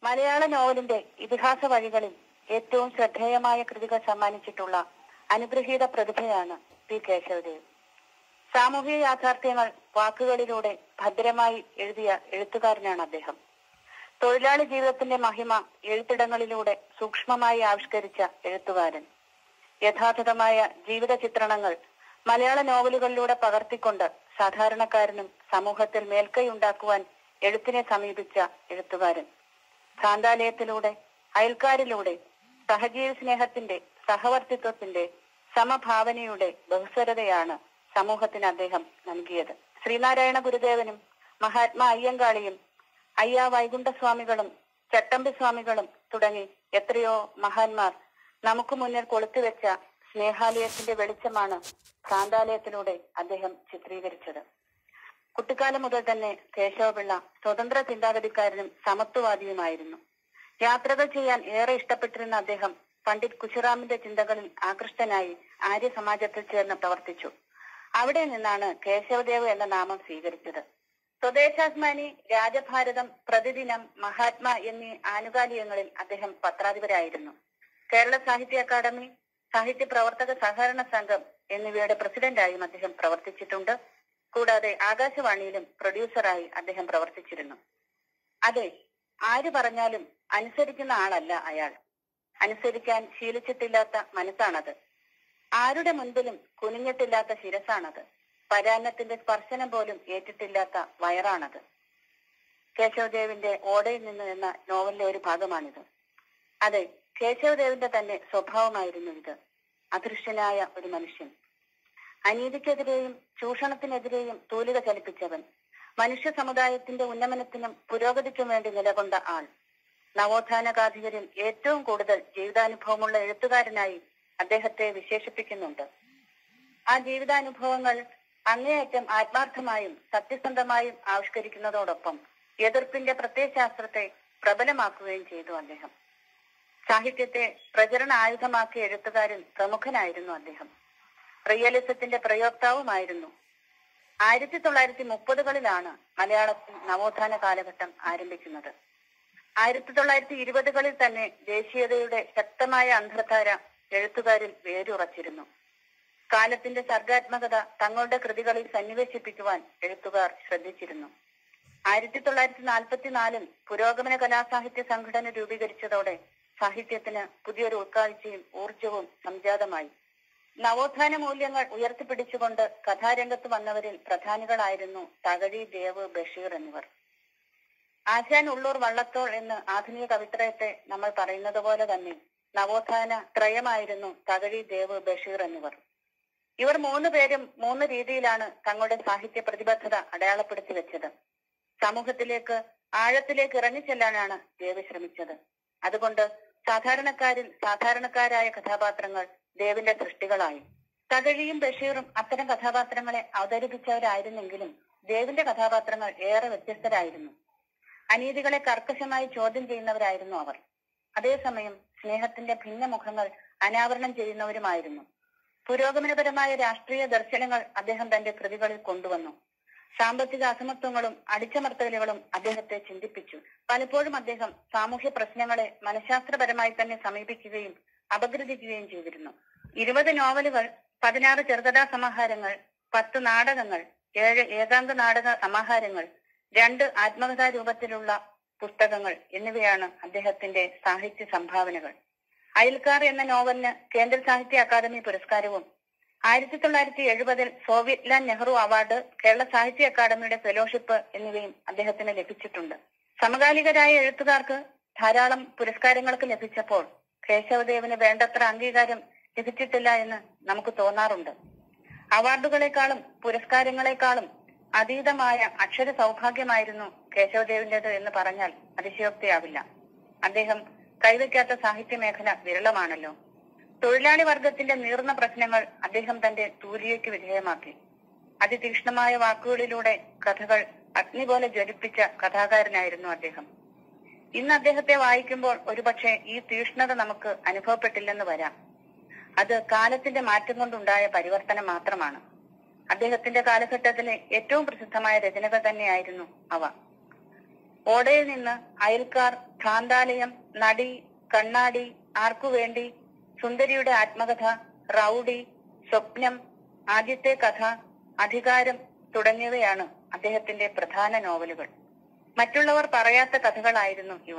മലയാള നോവലിന്റെ ഇതിഹാസ വഴികളിൽ ഏറ്റവും ശ്രദ്ധേയമായ കൃതികൾ സമ്മാനിച്ചിട്ടുള്ള അനുഗ്രഹീത പ്രതിഭയാണ് പി കേശവദേവ് സാമൂഹിക യാഥാർത്ഥ്യങ്ങൾ വാക്കുകളിലൂടെ ഭദ്രമായി എഴുതിയ എഴുത്തുകാരനാണ് അദ്ദേഹം തൊഴിലാളി ജീവിതത്തിന്റെ മഹിമ എഴുത്തിടങ്ങളിലൂടെ സൂക്ഷ്മമായി ആവിഷ്കരിച്ച എഴുത്തുകാരൻ യഥാർത്ഥമായ ജീവിത ചിത്രണങ്ങൾ മലയാള നോവലുകളിലൂടെ പകർത്തിക്കൊണ്ട് സാധാരണക്കാരനും സമൂഹത്തിൽ മേൽക്കൈയുണ്ടാക്കുവാൻ എഴുത്തിനെ സമീപിച്ച എഴുത്തുകാരൻ ഭ്രാന്താലയത്തിലൂടെ അയൽക്കാരിലൂടെ സഹജീവി സ്നേഹത്തിന്റെ സഹവർത്തിത്വത്തിന്റെ സമഭാവനയുടെ ബഹുസ്വരതയാണ് സമൂഹത്തിന് അദ്ദേഹം നൽകിയത് ശ്രീനാരായണ ഗുരുദേവനും മഹാത്മാ അയ്യങ്കാളിയും അയ്യ വൈകുണ്ഠസ്വാമികളും ചട്ടമ്പി സ്വാമികളും തുടങ്ങി എത്രയോ മഹാന്മാർ നമുക്ക് മുന്നിൽ കൊളുത്തിവെച്ച സ്നേഹാലയത്തിന്റെ വെളിച്ചമാണ് ഭ്രാന്താലയത്തിലൂടെ അദ്ദേഹം ചിത്രീകരിച്ചത് കുട്ടിക്കാലം മുതൽ തന്നെ കേശവപിള്ള സ്വതന്ത്ര ചിന്താഗതിക്കാരനും സമത്വവാദിയുമായിരുന്നു യാത്രകൾ ചെയ്യാൻ ഏറെ ഇഷ്ടപ്പെട്ടിരുന്ന അദ്ദേഹം പണ്ഡിറ്റ് കുശിറാമിന്റെ ചിന്തകളിൽ ആകൃഷ്ടനായി ആര്യ സമാജത്തിൽ ചേർന്ന് പ്രവർത്തിച്ചു അവിടെ നിന്നാണ് കേശവദേവ് എന്ന നാമം സ്വീകരിച്ചത് സ്വദേശാഭിമാനി രാജഭാരതം പ്രതിദിനം മഹാത്മാ എന്നീ ആനുകാലികങ്ങളിൽ അദ്ദേഹം പത്രാധിപരായിരുന്നു കേരള സാഹിത്യ അക്കാദമി സാഹിത്യ പ്രവർത്തക സഹകരണ സംഘം എന്നിവയുടെ പ്രസിഡന്റായും അദ്ദേഹം പ്രവർത്തിച്ചിട്ടുണ്ട് കൂടാതെ ആകാശവാണിയിലും പ്രൊഡ്യൂസറായി അദ്ദേഹം പ്രവർത്തിച്ചിരുന്നു അതെ ആര് പറഞ്ഞാലും അനുസരിക്കുന്ന ആളല്ല അയാൾ അനുസരിക്കാൻ ശീലിച്ചിട്ടില്ലാത്ത മനസ്സാണത് ആരുടെ മുൻപിലും കുനിഞ്ഞിട്ടില്ലാത്ത ശിരസാണത് പരാന്നത്തിന്റെ സ്പർശനം പോലും ഏറ്റിട്ടില്ലാത്ത വയറാണത് കേശവദേവിന്റെ ഓടയിൽ നിന്ന് എന്ന നോവലിലെ ഒരു ഭാഗമാണിത് അതെ കേശവദേവിന്റെ തന്നെ സ്വഭാവമായിരുന്നു ഇത് അദൃശ്യനായ ഒരു മനുഷ്യൻ അനീതിക്കെതിരെയും ചൂഷണത്തിനെതിരെയും തൂലിക ചലിപ്പിച്ചവൻ മനുഷ്യ സമുദായത്തിന്റെ ഉന്നമനത്തിനും പുരോഗതിക്കും വേണ്ടി നിലകൊണ്ട ആൾ നവോത്ഥാന ഗാഥികരിൽ ഏറ്റവും കൂടുതൽ ജീവിതാനുഭവമുള്ള എഴുത്തുകാരനായി അദ്ദേഹത്തെ വിശേഷിപ്പിക്കുന്നുണ്ട് ആ ജീവിതാനുഭവങ്ങൾ അങ്ങേയറ്റം ആത്മാർത്ഥമായും സത്യസന്ധമായും ആവിഷ്കരിക്കുന്നതോടൊപ്പം എതിർപ്പിന്റെ പ്രത്യയശാസ്ത്രത്തെ പ്രബലമാക്കുകയും ചെയ്തു അദ്ദേഹം സാഹിത്യത്തെ പ്രചരണ ആയുധമാക്കിയ എഴുത്തുകാരിൽ പ്രമുഖനായിരുന്നു അദ്ദേഹം റിയലിസത്തിന്റെ പ്രയോക്താവുമായിരുന്നു ആയിരത്തി തൊള്ളായിരത്തി മുപ്പതുകളിലാണ് മലയാളത്തിൽ നവോത്ഥാന കാലഘട്ടം ആരംഭിക്കുന്നത് ആയിരത്തി തൊള്ളായിരത്തി ഇരുപതുകളിൽ തന്നെ ദേശീയതയുടെ ശക്തമായ അന്തർധാര എഴുത്തുകാരിൽ വേരുറച്ചിരുന്നു കാലത്തിന്റെ സർഗാത്മകത തങ്ങളുടെ കൃതികളിൽ സന്നിവേശിപ്പിക്കുവാൻ എഴുത്തുകാർ ശ്രദ്ധിച്ചിരുന്നു ആയിരത്തി തൊള്ളായിരത്തി നാൽപ്പത്തിനാലിൽ പുരോഗമന കലാസാഹിത്യ സംഘടന രൂപീകരിച്ചതോടെ സാഹിത്യത്തിന് പുതിയൊരു ഉൾക്കാഴ്ചയും ഊർജവും സംജാതമായി നവോത്ഥാന മൂല്യങ്ങൾ ഉയർത്തിപ്പിടിച്ചുകൊണ്ട് കഥാരംഗത്ത് വന്നവരിൽ പ്രധാനികളായിരുന്നു തകഴി ദേവ് ബഷീർ എന്നിവർ ആശാൻ ഉള്ളൂർ വള്ളത്തോൾ എന്ന് ആധുനിക കവിത്രയത്തെ നമ്മൾ പറയുന്നത് പോലെ തന്നെ നവോത്ഥാന ത്രയമായിരുന്നു തകഴി ദേവ് ബഷീർ എന്നിവർ ഇവർ മൂന്ന് പേരും മൂന്ന് രീതിയിലാണ് തങ്ങളുടെ സാഹിത്യ പ്രതിബദ്ധത അടയാളപ്പെടുത്തി വെച്ചത് സമൂഹത്തിലേക്ക് ആഴത്തിലേക്ക് ഇറങ്ങിച്ചെല്ലാനാണ് ദേവ് ശ്രമിച്ചത് അതുകൊണ്ട് സാധാരണക്കാരിൽ സാധാരണക്കാരായ കഥാപാത്രങ്ങൾ ദേവിന്റെ സൃഷ്ടികളായി തകഴിയും ബഷീറും അത്തരം കഥാപാത്രങ്ങളെ അവതരിപ്പിച്ചവരായിരുന്നെങ്കിലും ദേവിന്റെ കഥാപാത്രങ്ങൾ ഏറെ വ്യത്യസ്തരായിരുന്നു അനീതികളെ കർക്കശമായി ചോദ്യം ചെയ്യുന്നവരായിരുന്നു അവർ അതേസമയം സ്നേഹത്തിന്റെ ഭിന്ന മുഖങ്ങൾ അനാവരണം ചെയ്യുന്നവരുമായിരുന്നു പുരോഗമനപരമായ രാഷ്ട്രീയ ദർശനങ്ങൾ അദ്ദേഹം തന്റെ കൃതികളിൽ കൊണ്ടുവന്നു സാമ്പത്തിക അസമത്വങ്ങളും അടിച്ചമർത്തലുകളും അദ്ദേഹത്തെ ചിന്തിപ്പിച്ചു പലപ്പോഴും അദ്ദേഹം സാമൂഹ്യ പ്രശ്നങ്ങളെ മനഃശാസ്ത്രപരമായി തന്നെ സമീപിക്കുകയും അപഗ്രഥിക്കുകയും ചെയ്തിരുന്നു ഇരുപത് നോവലുകൾ പതിനാറ് ചെറുകഥാ സമാഹാരങ്ങൾ പത്ത് നാടകങ്ങൾ ഏഴ് ഏകാംഗ നാടക സമാഹാരങ്ങൾ രണ്ട് ആത്മകഥാ രൂപത്തിലുള്ള പുസ്തകങ്ങൾ എന്നിവയാണ് അദ്ദേഹത്തിന്റെ സാഹിത്യ സംഭാവനകൾ അയൽക്കാർ എന്ന നോവലിന് കേന്ദ്ര സാഹിത്യ അക്കാദമി പുരസ്കാരവും ആയിരത്തി തൊള്ളായിരത്തി എഴുപതിൽ Soviet land Nehru award Kerala Sahitya അക്കാദമിയുടെ ഫെലോഷിപ്പ് എന്നിവയും അദ്ദേഹത്തിന് ലഭിച്ചിട്ടുണ്ട് സമകാലികരായ എഴുത്തുകാർക്ക് ധാരാളം പുരസ്കാരങ്ങൾക്ക് ലഭിച്ചപ്പോൾ കേശവദേവന് വേണ്ടത്ര അംഗീകാരം ലഭിച്ചിട്ടില്ല എന്ന് നമുക്ക് തോന്നാറുണ്ട് അവാർഡുകളെക്കാളും പുരസ്കാരങ്ങളെക്കാളും അതീതമായ അക്ഷര സൗഭാഗ്യമായിരുന്നു കേശവദേവിന്റേത് എന്ന് പറഞ്ഞാൽ അതിശയോക്തിയാവില്ല അദ്ദേഹം കൈവയ്ക്കാത്ത സാഹിത്യ മേഖല വിരളമാണല്ലോ തൊഴിലാളി വർഗത്തിന്റെ നീർന്ന പ്രശ്നങ്ങൾ അദ്ദേഹം തന്റെ തൂലിയയ്ക്ക് വിധേയമാക്കി അതിതീക്ഷ്ണമായ വാക്കുകളിലൂടെ കഥകൾ അഗ്നി പോലെ ജ്വലിപ്പിച്ച കഥാകാരനായിരുന്നു അദ്ദേഹം ഇന്ന് അദ്ദേഹത്തെ വായിക്കുമ്പോൾ ഒരുപക്ഷെ ഈ തീക്ഷ്ണത നമുക്ക് അനുഭവപ്പെട്ടില്ലെന്ന് വരാം അത് കാലത്തിന്റെ മാറ്റം കൊണ്ടുണ്ടായ പരിവർത്തനം മാത്രമാണ് അദ്ദേഹത്തിന്റെ കാലഘട്ടത്തിലെ ഏറ്റവും പ്രസിദ്ധമായ രചനകൾ തന്നെയായിരുന്നു അവ ഓടയിൽ നിന്ന് അയൽക്കാർ ഭ്രാന്താലയം നടി കണ്ണാടി ആർക്കുവേണ്ടി സുന്ദരിയുടെ ആത്മകഥ റൌഡി സ്വപ്നം ആദ്യത്തെ കഥ അധികാരം തുടങ്ങിയവയാണ് അദ്ദേഹത്തിന്റെ പ്രധാന നോവലുകൾ മറ്റുള്ളവർ പറയാത്ത കഥകളായിരുന്നു ഇവ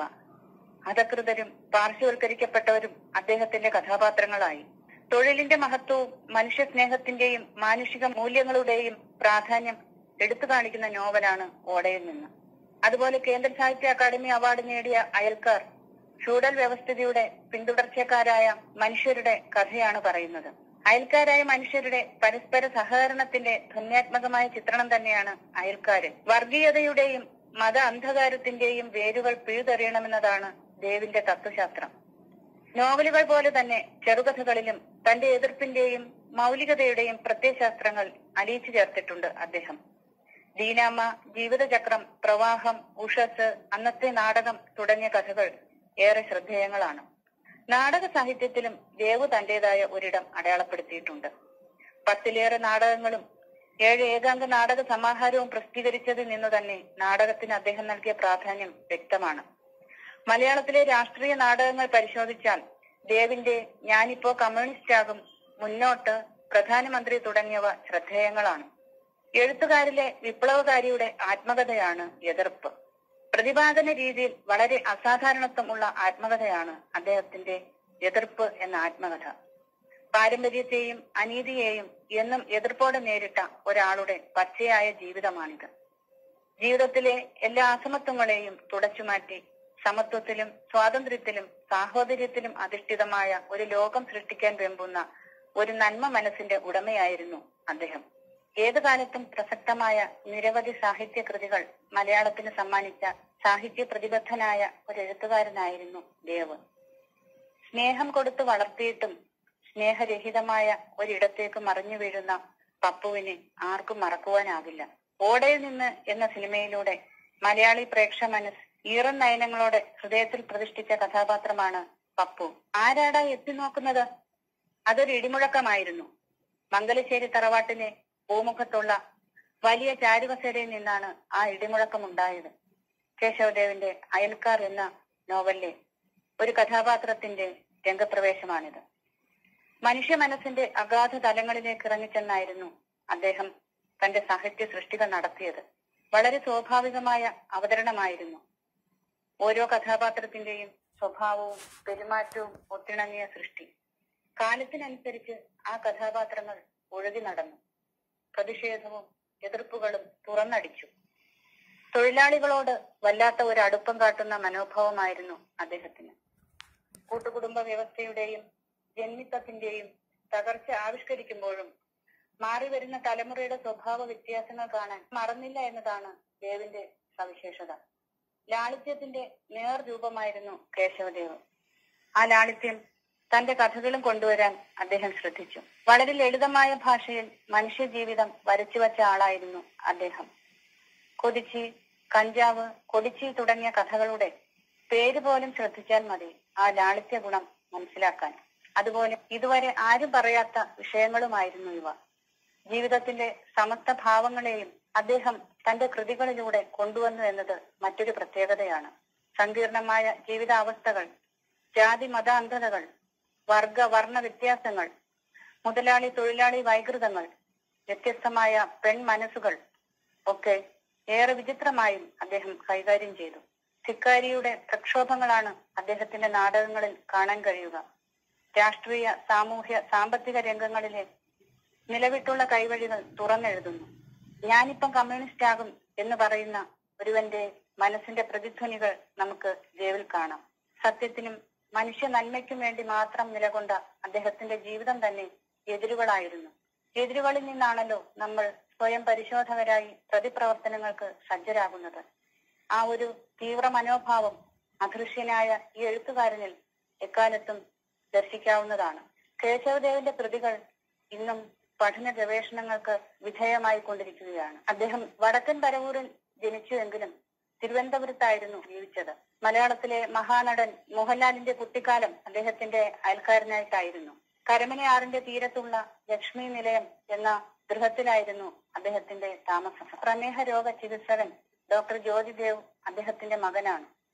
അധകൃതരും പാർശ്വവൽക്കരിക്കപ്പെട്ടവരും അദ്ദേഹത്തിന്റെ കഥാപാത്രങ്ങളായി തൊഴിലിന്റെ മഹത്വവും മനുഷ്യ സ്നേഹത്തിന്റെയും മാനുഷിക മൂല്യങ്ങളുടെയും പ്രാധാന്യം എടുത്തു കാണിക്കുന്ന നോവലാണ് ഓടയിൽ നിന്ന് അതുപോലെ കേന്ദ്ര സാഹിത്യ അക്കാദമി അവാർഡ് നേടിയ അയൽക്കാർ ഫ്യൂഡൽ വ്യവസ്ഥിതിയുടെ പിന്തുടർച്ചക്കാരായ മനുഷ്യരുടെ കഥയാണ് പറയുന്നത് അയൽക്കാരായ മനുഷ്യരുടെ പരസ്പര സഹകരണത്തിന്റെ ധ്വന്യാത്മകമായ ചിത്രണം തന്നെയാണ് അയൽക്കാര് വർഗീയതയുടെയും മത അന്ധകാരത്തിന്റെയും വേരുകൾ പിഴുതെറിയണമെന്നതാണ് ദേവിന്റെ തത്വശാസ്ത്രം നോവലുകൾ പോലെ തന്നെ ചെറുകഥകളിലും തന്റെ എതിർപ്പിന്റെയും മൗലികതയുടെയും പ്രത്യയശാസ്ത്രങ്ങൾ അലിയിച്ചു ചേർത്തിട്ടുണ്ട് അദ്ദേഹം ദീനാമ്മ ജീവിതചക്രം പ്രവാഹം ഉഷസ് അന്നത്തെ നാടകം തുടങ്ങിയ കഥകൾ ഏറെ ശ്രദ്ധേയങ്ങളാണ് നാടക സാഹിത്യത്തിലും ദേവു തന്റേതായ ഒരിടം അടയാളപ്പെടുത്തിയിട്ടുണ്ട് പത്തിലേറെ നാടകങ്ങളും ഏഴ് ഏകാംഗ നാടക സമാഹാരവും പ്രസിദ്ധീകരിച്ചതിൽ നിന്ന് തന്നെ നാടകത്തിന് അദ്ദേഹം നൽകിയ പ്രാധാന്യം വ്യക്തമാണ് മലയാളത്തിലെ രാഷ്ട്രീയ നാടകങ്ങൾ പരിശോധിച്ചാൽ ദേവിന്റെ ഞാനിപ്പോ കമ്മ്യൂണിസ്റ്റ് ആകും മുന്നോട്ട് പ്രധാനമന്ത്രി തുടങ്ങിയവ ശ്രദ്ധേയങ്ങളാണ് എഴുത്തുകാരിലെ വിപ്ലവകാരിയുടെ ആത്മകഥയാണ് എതിർപ്പ് പ്രതിപാദന രീതിയിൽ വളരെ അസാധാരണത്വമുള്ള ആത്മകഥയാണ് അദ്ദേഹത്തിന്റെ എതിർപ്പ് എന്ന ആത്മകഥ പാരമ്പര്യത്തെയും അനീതിയെയും എന്നും എതിർപ്പോടെ നേരിട്ട ഒരാളുടെ പച്ചയായ ജീവിതമാണിത് ജീവിതത്തിലെ എല്ലാ അസമത്വങ്ങളെയും തുടച്ചുമാറ്റി സമത്വത്തിലും സ്വാതന്ത്ര്യത്തിലും സാഹോദര്യത്തിലും അധിഷ്ഠിതമായ ഒരു ലോകം സൃഷ്ടിക്കാൻ വെമ്പുന്ന ഒരു നന്മ മനസ്സിന്റെ ഉടമയായിരുന്നു അദ്ദേഹം ഏതു കാലത്തും പ്രസക്തമായ നിരവധി സാഹിത്യ കൃതികൾ മലയാളത്തിന് സമ്മാനിച്ച സാഹിത്യ പ്രതിബദ്ധനായ ഒരു എഴുത്തുകാരനായിരുന്നു ദേവ് സ്നേഹം കൊടുത്ത് വളർത്തിയിട്ടും സ്നേഹരഹിതമായ ഒരിടത്തേക്ക് മറിഞ്ഞു വീഴുന്ന പപ്പുവിനെ ആർക്കും മറക്കുവാനാകില്ല ഓടയിൽ നിന്ന് എന്ന സിനിമയിലൂടെ മലയാളി പ്രേക്ഷ മനസ് ഈറൻ നയനങ്ങളോടെ ഹൃദയത്തിൽ പ്രതിഷ്ഠിച്ച കഥാപാത്രമാണ് പപ്പു ആരാടാ എത്തി നോക്കുന്നത് അതൊരു ഇടിമുഴക്കമായിരുന്നു മംഗലശ്ശേരി തറവാട്ടിലെ പൂമുഖത്തുള്ള വലിയ ചാരുകസേരയിൽ നിന്നാണ് ആ ഇടിമുഴക്കം ഉണ്ടായത് കേശവദേവിന്റെ അയൽക്കാർ എന്ന നോവലിലെ ഒരു കഥാപാത്രത്തിന്റെ രംഗപ്രവേശമാണിത് മനുഷ്യ മനസ്സിന്റെ അഗാധ തലങ്ങളിലേക്ക് ഇറങ്ങിച്ചെന്നായിരുന്നു അദ്ദേഹം തന്റെ സാഹിത്യ സൃഷ്ടികൾ നടത്തിയത് വളരെ സ്വാഭാവികമായ അവതരണമായിരുന്നു ഓരോ കഥാപാത്രത്തിന്റെയും സ്വഭാവവും പെരുമാറ്റവും ഒത്തിണങ്ങിയ സൃഷ്ടി കാലത്തിനനുസരിച്ച് ആ കഥാപാത്രങ്ങൾ ഒഴുകി നടന്നു പ്രതിഷേധവും എതിർപ്പുകളും തുറന്നടിച്ചു തൊഴിലാളികളോട് വല്ലാത്ത ഒരു അടുപ്പം കാട്ടുന്ന മനോഭാവമായിരുന്നു അദ്ദേഹത്തിന് കൂട്ടുകുടുംബ വ്യവസ്ഥയുടെയും ജന്മിത്വത്തിന്റെയും തകർച്ച ആവിഷ്കരിക്കുമ്പോഴും മാറി വരുന്ന തലമുറയുടെ സ്വഭാവ വ്യത്യാസങ്ങൾ കാണാൻ മറന്നില്ല എന്നതാണ് ദേവിന്റെ സവിശേഷത ലാളിത്യത്തിന്റെ നേർ രൂപമായിരുന്നു കേശവദേവ് ആ ലാളിത്യം തന്റെ കഥകളും കൊണ്ടുവരാൻ അദ്ദേഹം ശ്രദ്ധിച്ചു വളരെ ലളിതമായ ഭാഷയിൽ മനുഷ്യ ജീവിതം വരച്ചു വച്ച ആളായിരുന്നു അദ്ദേഹം കൊതിച്ചി കഞ്ചാവ് കൊടിച്ചി തുടങ്ങിയ കഥകളുടെ പേര് പോലും ശ്രദ്ധിച്ചാൽ മതി ആ ലാളിത്യ ഗുണം മനസ്സിലാക്കാൻ അതുപോലെ ഇതുവരെ ആരും പറയാത്ത വിഷയങ്ങളുമായിരുന്നു ഇവ ജീവിതത്തിന്റെ സമസ്ത ഭാവങ്ങളെയും അദ്ദേഹം തന്റെ കൃതികളിലൂടെ കൊണ്ടുവന്നു എന്നത് മറ്റൊരു പ്രത്യേകതയാണ് സങ്കീർണമായ ജീവിതാവസ്ഥകൾ ജാതി മത അന്ധതകൾ വർഗ വർണ്ണ വ്യത്യാസങ്ങൾ മുതലാളി തൊഴിലാളി വൈകൃതങ്ങൾ വ്യത്യസ്തമായ പെൺ മനസ്സുകൾ ഒക്കെ ഏറെ വിചിത്രമായും അദ്ദേഹം കൈകാര്യം ചെയ്തു ധിക്കാരിയുടെ പ്രക്ഷോഭങ്ങളാണ് അദ്ദേഹത്തിന്റെ നാടകങ്ങളിൽ കാണാൻ കഴിയുക രാഷ്ട്രീയ സാമൂഹ്യ സാമ്പത്തിക രംഗങ്ങളിലെ നിലവിട്ടുള്ള കൈവഴികൾ തുറന്നെഴുതുന്നു ഞാനിപ്പം കമ്മ്യൂണിസ്റ്റ് ആകും എന്ന് പറയുന്ന ഒരുവന്റെ മനസ്സിന്റെ പ്രതിധ്വനികൾ നമുക്ക് ദേവിൽ കാണാം സത്യത്തിനും മനുഷ്യ നന്മയ്ക്കും വേണ്ടി മാത്രം നിലകൊണ്ട അദ്ദേഹത്തിന്റെ ജീവിതം തന്നെ എതിരുകളായിരുന്നു എതിരുകളിൽ നിന്നാണല്ലോ നമ്മൾ സ്വയം പരിശോധകരായി പ്രതിപ്രവർത്തനങ്ങൾക്ക് സജ്ജരാകുന്നത് ആ ഒരു തീവ്ര മനോഭാവം അദൃശ്യനായ ഈ എഴുത്തുകാരനിൽ എക്കാലത്തും ദർശിക്കാവുന്നതാണ് കേശവദേവന്റെ കൃതികൾ ഇന്നും പഠന ഗവേഷണങ്ങൾക്ക് വിധേയമായി കൊണ്ടിരിക്കുകയാണ് അദ്ദേഹം വടക്കൻ പരവൂരിൽ ജനിച്ചുവെങ്കിലും തിരുവനന്തപുരത്തായിരുന്നു ജീവിച്ചത് മലയാളത്തിലെ മഹാനടൻ മോഹൻലാലിന്റെ കുട്ടിക്കാലം അദ്ദേഹത്തിന്റെ അയൽക്കാരനായിട്ടായിരുന്നു കരമനയാറിന്റെ തീരത്തുള്ള ലക്ഷ്മി നിലയം എന്ന ഗൃഹത്തിലായിരുന്നു അദ്ദേഹത്തിന്റെ താമസം പ്രമേഹ രോഗ ചികിത്സകൻ ഡോക്ടർ ജ്യോതിദേവ് അദ്ദേഹത്തിന്റെ മകനാണ്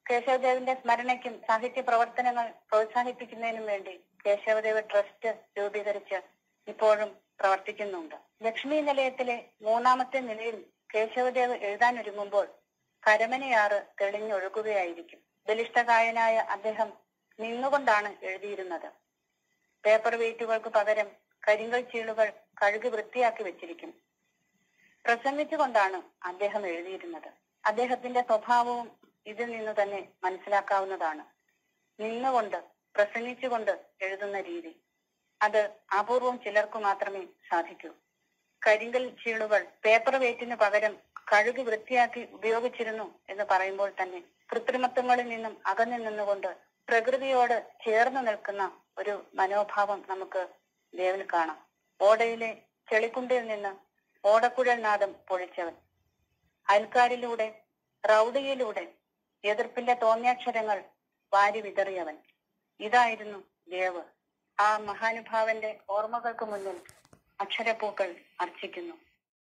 കേശവദേവിന്റെ സ്മരണയ്ക്കും സാഹിത്യ പ്രവർത്തനങ്ങൾ പ്രോത്സാഹിപ്പിക്കുന്നതിനും വേണ്ടി കേശവദേവ് ട്രസ്റ്റ് രൂപീകരിച്ച് ഇപ്പോഴും പ്രവർത്തിക്കുന്നുണ്ട് ലക്ഷ്മി നിലയത്തിലെ മൂന്നാമത്തെ നിലയിൽ കേശവദേവ് എഴുതാനൊരുങ്ങുമ്പോൾ കരമനയാറ് തെളിഞ്ഞൊഴുകുകയായിരിക്കും ബലിഷ്ഠകായനായ അദ്ദേഹം നിന്നുകൊണ്ടാണ് എഴുതിയിരുന്നത് പേപ്പർ വെയിറ്റുകൾക്ക് പകരം കരിങ്കൽ ചീളുകൾ കഴുകി വൃത്തിയാക്കി വെച്ചിരിക്കും പ്രസംഗിച്ചുകൊണ്ടാണ് അദ്ദേഹം എഴുതിയിരുന്നത് അദ്ദേഹത്തിന്റെ സ്വഭാവവും ഇതിൽ നിന്ന് തന്നെ മനസ്സിലാക്കാവുന്നതാണ് നിന്നുകൊണ്ട് പ്രസംഗിച്ചുകൊണ്ട് എഴുതുന്ന രീതി അത് അപൂർവം ചിലർക്ക് മാത്രമേ സാധിക്കൂ കരിങ്കൽ ചീളുകൾ പേപ്പർ വെയിറ്റിന് പകരം കഴുകി വൃത്തിയാക്കി ഉപയോഗിച്ചിരുന്നു എന്ന് പറയുമ്പോൾ തന്നെ കൃത്രിമത്വങ്ങളിൽ നിന്നും അകന്നു നിന്നുകൊണ്ട് പ്രകൃതിയോട് ചേർന്ന് നിൽക്കുന്ന ഒരു മനോഭാവം നമുക്ക് ദേവിൽ കാണാം ഓടയിലെ ചെളിക്കുണ്ടിൽ നിന്ന് ഓടക്കുഴൽ നാദം പൊഴിച്ചവൻ അയൽക്കാരിലൂടെ റൗഡിയിലൂടെ എതിർപ്പിന്റെ തോന്നിയാക്ഷരങ്ങൾ വാരി വിതറിയവൻ ഇതായിരുന്നു ദേവ് ആ മഹാനുഭാവന്റെ ഓർമ്മകൾക്ക് മുന്നിൽ അക്ഷരപ്പൂക്കൾ അർച്ചിക്കുന്നു